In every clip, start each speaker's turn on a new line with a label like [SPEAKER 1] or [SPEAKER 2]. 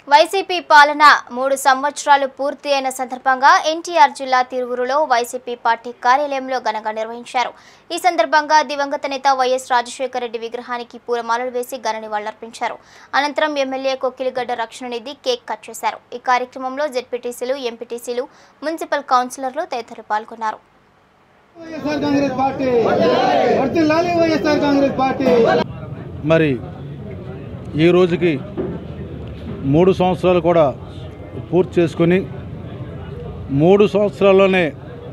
[SPEAKER 1] YCP పాలన మూడు సంవత్సరాలు పూర్తి అయిన సందర్భంగా ఎన్టీఆర్ జిల్లా తిరువురులో వైసీపీ పార్టీ కార్యాలయంలో ఘనంగా నిర్వహించారు ఈ సందర్భంగా దివంగత నేత వైఎస్ రాజశేఖర రెడ్డి విగ్రహానికి పూలమాలలు వేసి ఘన నివాళులర్పించారు అనంతరం ఎమ్మెల్యే కొక్కిలిగడ్డ రక్షణ నిధి కేక్ కట్ చేశారు ఈ కార్యక్రమంలో జెడ్పీటీసీలు ఎంపీటీసీలు మున్సిపల్ కౌన్సిలర్లు తదితరులు పాల్గొన్నారు
[SPEAKER 2] వైఎస్ఆర్ కాంగ్రెస్ పార్టీ వర్తిల్లాలి వైఎస్ఆర్ కాంగ్రెస్ పార్టీ
[SPEAKER 3] మరి ఈ రోజుకి మూడు సంవత్సరాలు కూడా పూర్తి చేసుకొని మూడు సంవత్సరాల్లోనే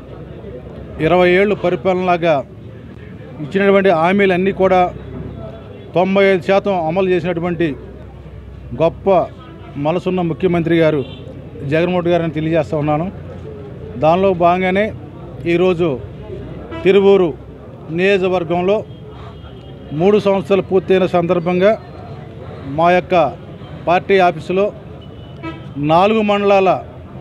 [SPEAKER 3] ఇరవై ఏళ్ళు పరిపాలనలాగా ఇచ్చినటువంటి హామీలన్నీ కూడా తొంభై ఐదు శాతం అమలు చేసినటువంటి గొప్ప మనసున్న ముఖ్యమంత్రి గారు జగన్మోహన్ రెడ్డి గారిని తెలియజేస్తా ఉన్నాను దానిలో భాగంగానే ఈరోజు తిరువూరు నియోజకవర్గంలో మూడు సంవత్సరాలు పూర్తయిన సందర్భంగా మా యొక్క పార్టీ ఆఫీసులో నాలుగు మండలాల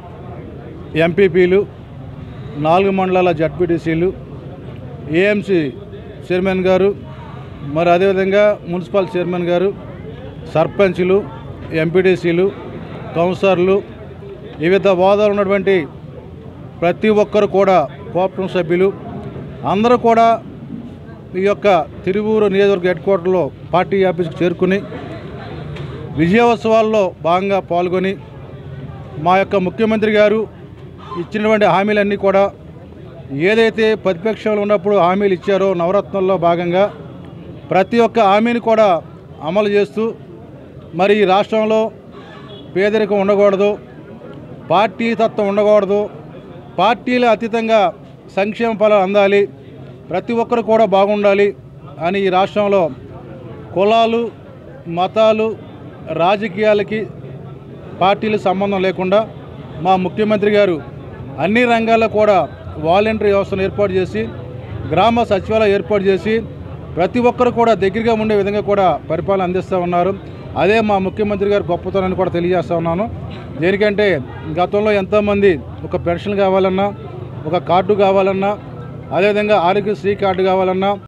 [SPEAKER 3] ఎంపీపీలు నాలుగు మండలాల జడ్పీటీసీలు ఏఎంసీ చైర్మన్ గారు మరి అదేవిధంగా మున్సిపల్ చైర్మన్ గారు సర్పంచ్లు ఎంపీటీసీలు కౌన్సిలర్లు వివిధ హోదాలు ఉన్నటువంటి ప్రతి ఒక్కరు కూడా కోఆపరేటివ్ సభ్యులు అందరూ కూడా ఈ యొక్క తిరువూరు నియోజకవర్గ హెడ్ క్వార్టర్లో పార్టీ ఆఫీస్కి చేరుకుని విజయోత్సవాల్లో భాగంగా పాల్గొని మా యొక్క ముఖ్యమంత్రి గారు ఇచ్చినటువంటి హామీలన్నీ కూడా ఏదైతే ప్రతిపక్షంలో ఉన్నప్పుడు హామీలు ఇచ్చారో నవరత్నాల్లో భాగంగా ప్రతి ఒక్క హామీని కూడా అమలు చేస్తూ మరి ఈ రాష్ట్రంలో పేదరికం ఉండకూడదు పార్టీ తత్వం ఉండకూడదు పార్టీల అతీతంగా సంక్షేమ ఫలాలు అందాలి ప్రతి ఒక్కరు కూడా బాగుండాలి అని ఈ రాష్ట్రంలో కులాలు మతాలు రాజకీయాలకి పార్టీలు సంబంధం లేకుండా మా ముఖ్యమంత్రి గారు అన్ని రంగాల్లో కూడా వాలంటరీ వ్యవస్థను ఏర్పాటు చేసి గ్రామ సచివాలయం ఏర్పాటు చేసి ప్రతి ఒక్కరు కూడా దగ్గరగా ఉండే విధంగా కూడా పరిపాలన అందిస్తూ ఉన్నారు అదే మా ముఖ్యమంత్రి గారు గొప్పతనాన్ని కూడా తెలియజేస్తా ఉన్నాను దేనికంటే గతంలో ఎంతోమంది ఒక పెన్షన్ కావాలన్నా ఒక కార్డు కావాలన్నా అదేవిధంగా ఆరోగ్యశ్రీ కార్డు కావాలన్నా